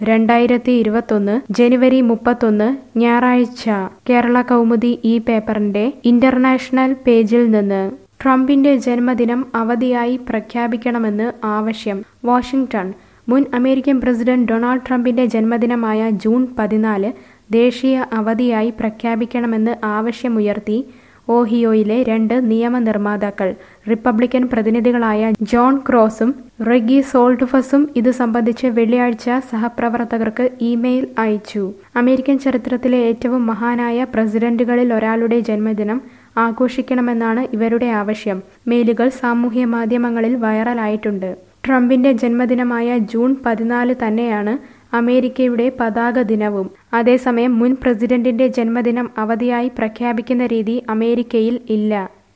രണ്ടായിരത്തി ഇരുപത്തൊന്ന് ജനുവരി മുപ്പത്തൊന്ന് ഞായറാഴ്ച കേരള കൗമുദി ഈ പേപ്പറിന്റെ ഇന്റർനാഷണൽ പേജിൽ നിന്ന് ട്രംപിന്റെ ജന്മദിനം അവധിയായി പ്രഖ്യാപിക്കണമെന്ന് ആവശ്യം വാഷിംഗ്ടൺ മുൻ അമേരിക്കൻ പ്രസിഡന്റ് ഡൊണാൾഡ് ട്രംപിന്റെ ജന്മദിനമായ ജൂൺ പതിനാല് ദേശീയ അവധിയായി പ്രഖ്യാപിക്കണമെന്ന് ആവശ്യമുയർത്തി ഓഹിയോയിലെ രണ്ട് നിയമനിർമ്മാതാക്കൾ റിപ്പബ്ലിക്കൻ പ്രതിനിധികളായ ജോൺ ക്രോസും റെഗി സോൾട്ട്ഫസും ഇത് സംബന്ധിച്ച് വെള്ളിയാഴ്ച സഹപ്രവർത്തകർക്ക് ഇമെയിൽ അയച്ചു അമേരിക്കൻ ചരിത്രത്തിലെ ഏറ്റവും മഹാനായ പ്രസിഡന്റുകളിൽ ഒരാളുടെ ജന്മദിനം ആഘോഷിക്കണമെന്നാണ് ഇവരുടെ ആവശ്യം മെയിലുകൾ സാമൂഹ്യ മാധ്യമങ്ങളിൽ വൈറലായിട്ടുണ്ട് ട്രംപിന്റെ ജന്മദിനമായ ജൂൺ പതിനാല് തന്നെയാണ് അമേരിക്കയുടെ പതാക ദിനവും അതേസമയം മുൻ പ്രസിഡന്റിന്റെ ജന്മദിനം അവധിയായി പ്രഖ്യാപിക്കുന്ന രീതി അമേരിക്കയിൽ ഇല്ല